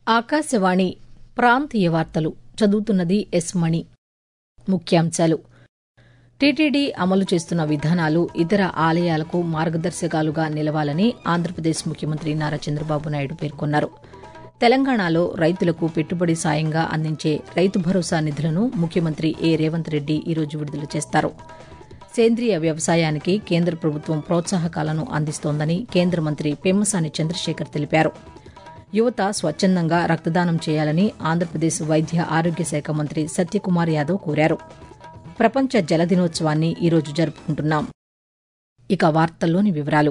ఆకాశవాణి ప్రాంతీయ వార్తలు చదువుతున్నది ఎస్ మణి ముఖ్యాంశాలు టీటీడీ అమలు చేస్తున్న విధానాలు ఇతర ఆలయాలకు మార్గదర్శకాలుగా నిలవాలని ఆంధ్రప్రదేశ్ ముఖ్యమంత్రి నారా చంద్రబాబు నాయుడు పేర్కొన్నారు తెలంగాణలో రైతులకు పెట్టుబడి సాయంగా అందించే రైతు భరోసా నిధులను ముఖ్యమంత్రి ఏ రేవంత్ రెడ్డి ఈరోజు విడుదల చేస్తారు సేంద్రియ వ్యవసాయానికి కేంద్ర ప్రభుత్వం ప్రోత్సాహకాలను అందిస్తోందని కేంద్ర మంత్రి పెమ్మసాని చంద్రశేఖర్ తెలిపారు యువత స్వచ్చందంగా రక్తదానం చేయాలని ఆంధ్రప్రదేశ్ వైద్య ఆరోగ్య శాఖ మంత్రి సత్యకుమార్ యాదవ్ కోరారు ప్రపంచ జల దినోత్సవాన్ని ఈరోజు జరుపుకుంటున్నాం ఇక వార్తల్లోని వివరాలు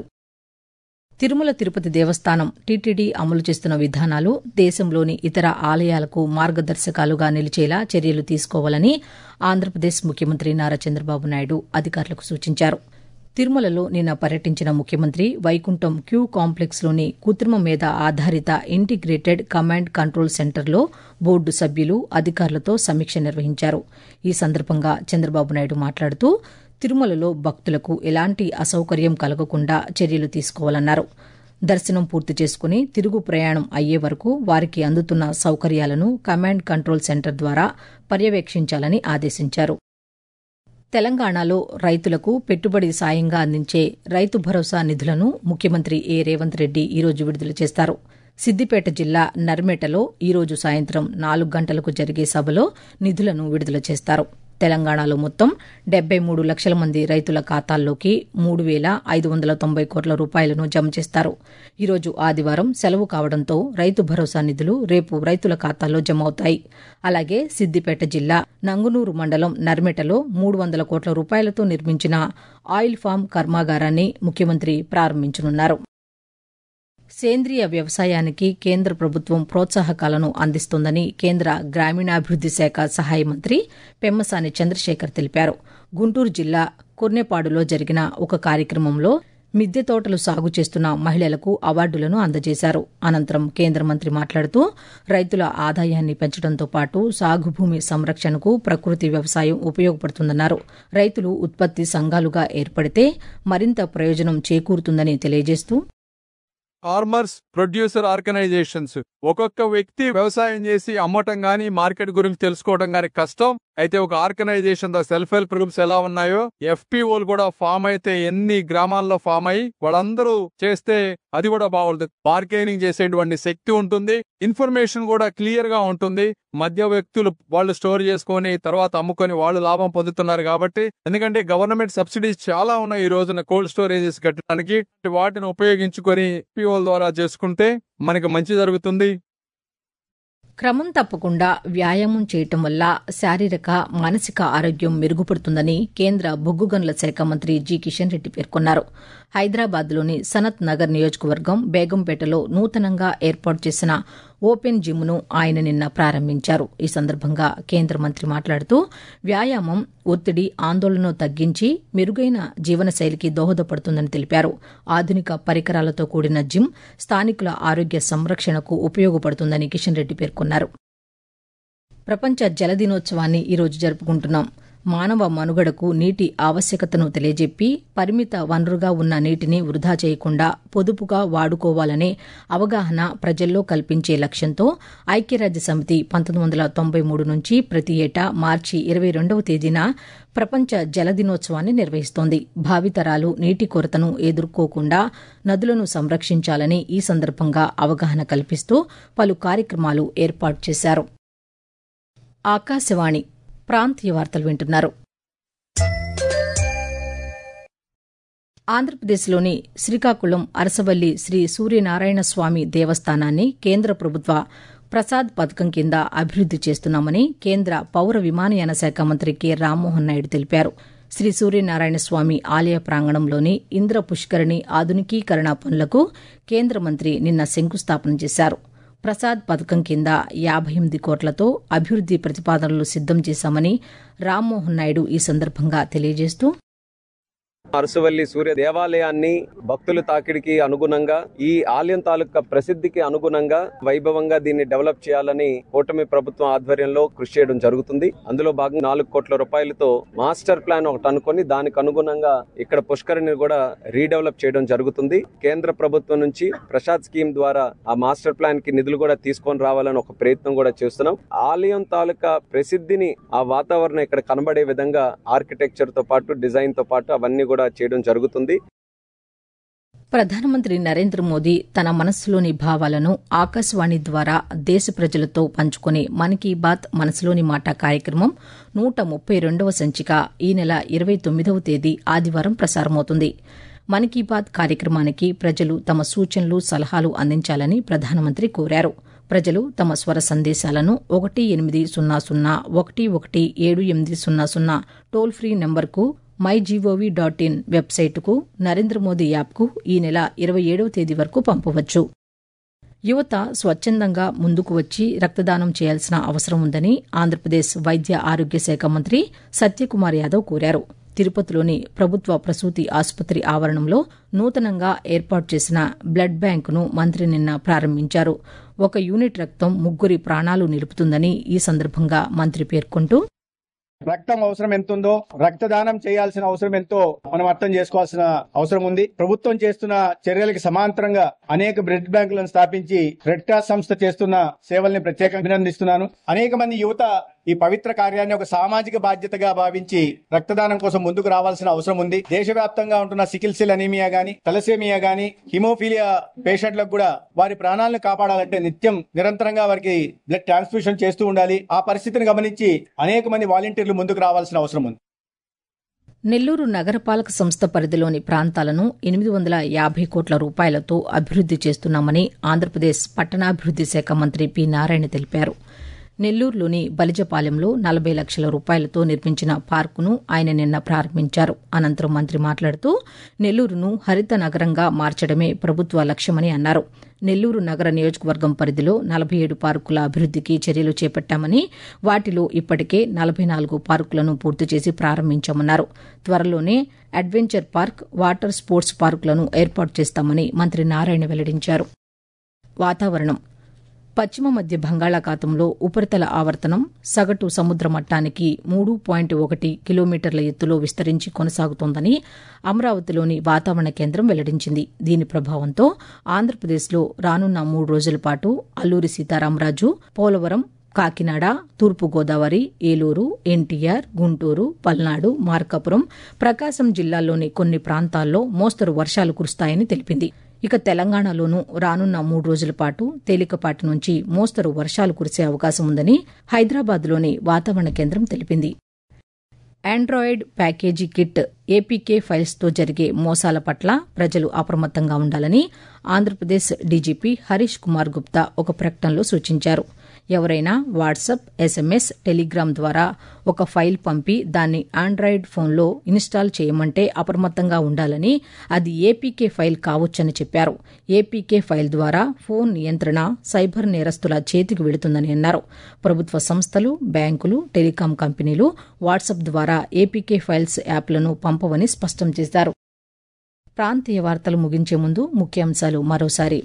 తిరుమల తిరుపతి దేవస్థానం టీటీడీ అమలు చేస్తున్న విధానాలు దేశంలోని ఇతర ఆలయాలకు మార్గదర్శకాలుగా నిలిచేలా చర్యలు తీసుకోవాలని ఆంధ్రప్రదేశ్ ముఖ్యమంత్రి నారా చంద్రబాబు నాయుడు అధికారులకు సూచించారు తిరుమలలో నిన్న పర్యటించిన ముఖ్యమంత్రి వైకుంఠం క్యూ కాంప్లెక్స్లోని కృత్రిమ మేధ ఆధారిత ఇంటిగ్రేటెడ్ కమాండ్ కంట్రోల్ సెంటర్లో బోర్డు సభ్యులు అధికారులతో సమీక్ష నిర్వహించారు ఈ సందర్భంగా చంద్రబాబు నాయుడు మాట్లాడుతూ తిరుమలలో భక్తులకు ఎలాంటి అసౌకర్యం కలగకుండా చర్యలు తీసుకోవాలన్నారు దర్శనం పూర్తి చేసుకుని తిరుగు ప్రయాణం అయ్యే వరకు వారికి అందుతున్న సౌకర్యాలను కమాండ్ కంట్రోల్ సెంటర్ ద్వారా పర్యవేక్షించాలని ఆదేశించారు తెలంగాణలో రైతులకు పెట్టుబడి సాయంగా అందించే రైతు భరోసా నిధులను ముఖ్యమంత్రి ఏ రేవంత్ రెడ్డి ఈరోజు విడుదల చేస్తారు సిద్దిపేట జిల్లా నర్మేటలో ఈరోజు సాయంత్రం నాలుగు గంటలకు జరిగే సభలో నిధులను విడుదల చేస్తారు తెలంగాణలో మొత్తం డెబ్బై మూడు లక్షల మంది రైతుల ఖాతాల్లోకి మూడు వేల ఐదు వందల తొంభై కోట్ల రూపాయలను జమ చేస్తారు ఈరోజు ఆదివారం సెలవు కావడంతో రైతు భరోసా నిధులు రేపు రైతుల ఖాతాల్లో జమ అవుతాయి అలాగే సిద్దిపేట జిల్లా నంగునూరు మండలం నర్మెటలో మూడు వందల కోట్ల రూపాయలతో నిర్మించిన ఆయిల్ ఫామ్ కర్మాగారాన్ని ముఖ్యమంత్రి ప్రారంభించనున్నారు సేంద్రియ వ్యవసాయానికి కేంద్ర ప్రభుత్వం ప్రోత్సాహకాలను అందిస్తోందని కేంద్ర గ్రామీణాభివృద్ది శాఖ సహాయ మంత్రి పెమ్మసాని చంద్రశేఖర్ తెలిపారు గుంటూరు జిల్లా కుర్నెపాడులో జరిగిన ఒక కార్యక్రమంలో మిద్దె తోటలు సాగు చేస్తున్న మహిళలకు అవార్డులను అందజేశారు అనంతరం కేంద్ర మంత్రి మాట్లాడుతూ రైతుల ఆదాయాన్ని పెంచడంతో పాటు సాగు భూమి సంరక్షణకు ప్రకృతి వ్యవసాయం ఉపయోగపడుతుందన్నారు రైతులు ఉత్పత్తి సంఘాలుగా ఏర్పడితే మరింత ప్రయోజనం చేకూరుతుందని తెలియజేస్తూ ఫార్మర్స్ ప్రొడ్యూసర్ ఆర్గనైజేషన్స్ ఒక్కొక్క వ్యక్తి వ్యవసాయం చేసి అమ్మటం గానీ మార్కెట్ గురించి తెలుసుకోవడం గానీ కష్టం అయితే ఒక organisation the self help groups ఎలా ఉన్నాయో ఎఫ్పిఓలు కూడా ఫామ్ అయితే ఎన్ని గ్రామాల్లో ఫామ్ అయ్యి వాళ్ళందరూ చేస్తే అది కూడా బాగుంటుంది బార్గెనింగ్ చేసేటువంటి శక్తి ఉంటుంది ఇన్ఫర్మేషన్ కూడా క్లియర్ గా ఉంటుంది మధ్య వ్యక్తులు వాళ్ళు స్టోర్ చేసుకొని తర్వాత అమ్ముకొని వాళ్ళు లాభం పొందుతున్నారు కాబట్టి ఎందుకంటే గవర్నమెంట్ సబ్సిడీస్ చాలా ఉన్నాయి ఈ రోజున కోల్డ్ స్టోరేజెస్ కట్టడానికి వాటిని ఉపయోగించుకొని ఎఫ్పిఓల ద్వారా చేసుకుంటే మనకి మంచి జరుగుతుంది క్రమం తప్పకుండా వ్యాయామం చేయటం వల్ల శారీరక మానసిక ఆరోగ్యం మెరుగుపడుతుందని కేంద్ర బొగ్గు గనుల శాఖ మంత్రి జి కిషన్ రెడ్డి పేర్కొన్నారు హైదరాబాద్లోని సనత్ నగర్ నియోజకవర్గం బేగంపేటలో నూతనంగా ఏర్పాటు చేసిన ఓపెన్ జిమ్ను ఆయన నిన్న ప్రారంభించారు ఈ సందర్భంగా కేంద్ర మంత్రి మాట్లాడుతూ వ్యాయామం ఒత్తిడి ఆందోళనను తగ్గించి మెరుగైన జీవనశైలికి దోహదపడుతుందని తెలిపారు ఆధునిక పరికరాలతో కూడిన జిమ్ స్థానికుల ఆరోగ్య సంరక్షణకు ఉపయోగపడుతుందని కిషన్ రెడ్డి పేర్కొన్నారు ప్రపంచ జల దినోత్సవాన్ని ఈరోజు జరుపుకుంటున్నాం మానవ మనుగడకు నీటి ఆవశ్యకతను తెలియజెప్పి పరిమిత వనరుగా ఉన్న నీటిని వృధా చేయకుండా పొదుపుగా వాడుకోవాలనే అవగాహన ప్రజల్లో కల్పించే లక్ష్యంతో ఐక్యరాజ్య సమితి పంతొమ్మిది వందల తొంభై మూడు నుంచి ప్రతి ఏటా మార్చి ఇరవై రెండవ తేదీన ప్రపంచ జల దినోత్సవాన్ని నిర్వహిస్తోంది భావితరాలు నీటి కొరతను ఎదుర్కోకుండా నదులను సంరక్షించాలని ఈ సందర్భంగా అవగాహన కల్పిస్తూ పలు కార్యక్రమాలు ఏర్పాటు చేశారు ఆకాశవాణి ప్రాంతీయ వార్తలు వింటున్నారు ఆంధ్రప్రదేశ్లోని శ్రీకాకుళం అరసవల్లి శ్రీ సూర్యనారాయణ స్వామి దేవస్థానాన్ని కేంద్ర ప్రభుత్వ ప్రసాద్ పథకం కింద అభివృద్ది చేస్తున్నామని కేంద్ర పౌర విమానయాన శాఖ మంత్రి కె రామ్మోహన్ నాయుడు తెలిపారు శ్రీ సూర్యనారాయణ స్వామి ఆలయ ప్రాంగణంలోని ఇంద్ర పుష్కరిణి ఆధునికీకరణ పనులకు కేంద్ర మంత్రి నిన్న శంకుస్థాపన చేశారు ప్రసాద్ పథకం కింద యాభై ఎనిమిది కోట్లతో అభివృద్ది ప్రతిపాదనలు సిద్దం చేశామని రామ్మోహన్ నాయుడు ఈ సందర్భంగా తెలియజేస్తూ అరసవల్లి సూర్య దేవాలయాన్ని భక్తుల తాకిడికి అనుగుణంగా ఈ ఆలయం తాలూకా ప్రసిద్ధికి అనుగుణంగా వైభవంగా దీన్ని డెవలప్ చేయాలని కూటమి ప్రభుత్వం ఆధ్వర్యంలో కృషి చేయడం జరుగుతుంది అందులో భాగంగా నాలుగు కోట్ల రూపాయలతో మాస్టర్ ప్లాన్ ఒకటి అనుకొని దానికి అనుగుణంగా ఇక్కడ పుష్కరిని కూడా రీడెవలప్ చేయడం జరుగుతుంది కేంద్ర ప్రభుత్వం నుంచి ప్రసాద్ స్కీమ్ ద్వారా ఆ మాస్టర్ ప్లాన్ కి నిధులు కూడా తీసుకొని రావాలని ఒక ప్రయత్నం కూడా చేస్తున్నాం ఆలయం తాలూకా ప్రసిద్ధిని ఆ వాతావరణం ఇక్కడ కనబడే విధంగా ఆర్కిటెక్చర్ తో పాటు డిజైన్ తో పాటు అవన్నీ కూడా చేయడం జరుగుతుంది ప్రధానమంత్రి నరేంద్ర మోదీ తన మనస్సులోని భావాలను ఆకాశవాణి ద్వారా దేశ ప్రజలతో పంచుకునే మన్ కీ బాత్ మనసులోని మాట కార్యక్రమం నూట ముప్పై రెండవ సంచిక ఈ నెల ఇరవై తొమ్మిదవ తేదీ ఆదివారం ప్రసారమవుతుంది మన్ కీ బాత్ కార్యక్రమానికి ప్రజలు తమ సూచనలు సలహాలు అందించాలని ప్రధానమంత్రి కోరారు ప్రజలు తమ స్వర సందేశాలను ఒకటి ఎనిమిది సున్నా సున్నా ఒకటి ఒకటి ఏడు ఎనిమిది సున్నా సున్నా టోల్ ఫ్రీ నెంబర్కు మై జీఓవీ డాట్ ఇన్ వెబ్సైటుకు నరేంద్ర మోదీ యాప్కు ఈ నెల ఇరవై ఏడవ తేదీ వరకు పంపవచ్చు యువత స్వచ్ఛందంగా ముందుకు వచ్చి రక్తదానం చేయాల్సిన అవసరం ఉందని ఆంధ్రప్రదేశ్ వైద్య ఆరోగ్య శాఖ మంత్రి సత్యకుమార్ యాదవ్ కోరారు తిరుపతిలోని ప్రభుత్వ ప్రసూతి ఆసుపత్రి ఆవరణంలో నూతనంగా ఏర్పాటు చేసిన బ్లడ్ బ్యాంకును మంత్రి నిన్న ప్రారంభించారు ఒక యూనిట్ రక్తం ముగ్గురి ప్రాణాలు నిలుపుతుందని ఈ సందర్భంగా మంత్రి పేర్కొంటూ రక్తం అవసరం ఎంత ఉందో రక్తదానం చేయాల్సిన అవసరం ఎంతో మనం అర్థం చేసుకోవాల్సిన అవసరం ఉంది ప్రభుత్వం చేస్తున్న చర్యలకి సమాంతరంగా అనేక బ్లడ్ బ్యాంకులను స్థాపించి రెడ్ క్రాస్ సంస్థ చేస్తున్న సేవల్ని ప్రత్యేకంగా అభినందిస్తున్నాను అనేక మంది యువత ఈ పవిత్ర కార్యాన్ని ఒక సామాజిక బాధ్యతగా భావించి రక్తదానం కోసం ముందుకు రావాల్సిన అవసరం ఉంది దేశవ్యాప్తంగా ఉంటున్న సికిల్ సెల్ అనీమియా గాని తలసేమియా గాని హిమోఫీలియా పేషెంట్లకు కూడా వారి ప్రాణాలను కాపాడాలంటే నిత్యం నిరంతరంగా వారికి బ్లడ్ ట్రాన్స్ఫ్యూషన్ చేస్తూ ఉండాలి ఆ పరిస్థితిని గమనించి అనేక మంది వాలంటీర్లు ముందుకు రావాల్సిన అవసరం ఉంది నెల్లూరు నగరపాలక సంస్థ పరిధిలోని ప్రాంతాలను ఎనిమిది వందల యాభై కోట్ల రూపాయలతో అభివృద్ది చేస్తున్నామని ఆంధ్రప్రదేశ్ పట్టణాభివృద్ది శాఖ మంత్రి పి నారాయణ తెలిపారు నెల్లూరులోని బలిజపాలెంలో నలభై లక్షల రూపాయలతో నిర్మించిన పార్కును ఆయన నిన్న ప్రారంభించారు అనంతరం మంత్రి మాట్లాడుతూ నెల్లూరును హరిత నగరంగా మార్చడమే ప్రభుత్వ లక్ష్యమని అన్నారు నెల్లూరు నగర నియోజకవర్గం పరిధిలో నలభై ఏడు పార్కుల అభివృద్దికి చర్యలు చేపట్టామని వాటిలో ఇప్పటికే నలభై నాలుగు పార్కులను పూర్తి చేసి ప్రారంభించామన్నారు త్వరలోనే అడ్వెంచర్ పార్క్ వాటర్ స్పోర్ట్స్ పార్కులను ఏర్పాటు చేస్తామని మంత్రి నారాయణ వెల్లడించారు వాతావరణం పశ్చిమ మధ్య బంగాళాఖాతంలో ఉపరితల ఆవర్తనం సగటు సముద్ర మట్టానికి మూడు పాయింట్ ఒకటి కిలోమీటర్ల ఎత్తులో విస్తరించి కొనసాగుతోందని అమరావతిలోని వాతావరణ కేంద్రం వెల్లడించింది దీని ప్రభావంతో ఆంధ్రప్రదేశ్లో రానున్న మూడు రోజుల పాటు అల్లూరి సీతారామరాజు పోలవరం కాకినాడ తూర్పుగోదావరి ఏలూరు ఎన్టీఆర్ గుంటూరు పల్నాడు మార్కాపురం ప్రకాశం జిల్లాల్లోని కొన్ని ప్రాంతాల్లో మోస్తరు వర్షాలు కురుస్తాయని తెలిపింది ఇక తెలంగాణలోనూ రానున్న మూడు రోజుల పాటు తేలికపాటి నుంచి మోస్తరు వర్షాలు కురిసే అవకాశం ఉందని హైదరాబాద్లోని వాతావరణ కేంద్రం తెలిపింది ఆండ్రాయిడ్ ప్యాకేజీ కిట్ ఏపీకే ఫైల్స్తో జరిగే మోసాల పట్ల ప్రజలు అప్రమత్తంగా ఉండాలని ఆంధ్రప్రదేశ్ డీజీపీ హరీష్ కుమార్ గుప్తా ఒక ప్రకటనలో సూచించారు ఎవరైనా వాట్సాప్ ఎస్ఎంఎస్ టెలిగ్రామ్ ద్వారా ఒక ఫైల్ పంపి దాన్ని ఆండ్రాయిడ్ ఫోన్లో ఇన్స్టాల్ చేయమంటే అప్రమత్తంగా ఉండాలని అది ఏపీకే ఫైల్ కావచ్చని చెప్పారు ఏపీకే ఫైల్ ద్వారా ఫోన్ నియంత్రణ సైబర్ నేరస్తుల చేతికి వెళుతుందని అన్నారు ప్రభుత్వ సంస్థలు బ్యాంకులు టెలికాం కంపెనీలు వాట్సాప్ ద్వారా ఏపీకే ఫైల్స్ యాప్లను పంపవని స్పష్టం చేశారు ప్రాంతీయ వార్తలు ముగించే ముందు ముఖ్యాంశాలు మరోసారి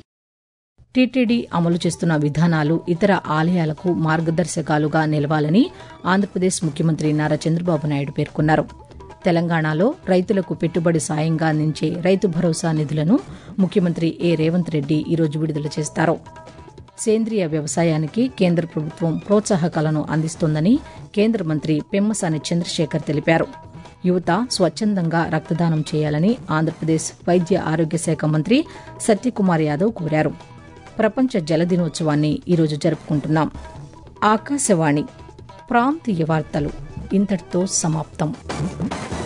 టీటీడీ అమలు చేస్తున్న విధానాలు ఇతర ఆలయాలకు మార్గదర్శకాలుగా నిలవాలని ఆంధ్రప్రదేశ్ ముఖ్యమంత్రి నారా చంద్రబాబు నాయుడు పేర్కొన్నారు తెలంగాణలో రైతులకు పెట్టుబడి సాయంగా అందించే రైతు భరోసా నిధులను ముఖ్యమంత్రి ఏ రేవంత్ రెడ్డి ఈరోజు విడుదల చేస్తారు సేంద్రియ వ్యవసాయానికి కేంద్ర ప్రభుత్వం ప్రోత్సాహకాలను అందిస్తోందని కేంద్ర మంత్రి పెమ్మసాని చంద్రశేఖర్ తెలిపారు యువత స్వచ్ఛందంగా రక్తదానం చేయాలని ఆంధ్రప్రదేశ్ వైద్య ఆరోగ్య శాఖ మంత్రి సత్యకుమార్ యాదవ్ కోరారు ప్రపంచ జల దినోత్సవాన్ని ఈరోజు జరుపుకుంటున్నాం ఆకాశవాణి ప్రాంతీయ వార్తలు ఇంతటితో సమాప్తం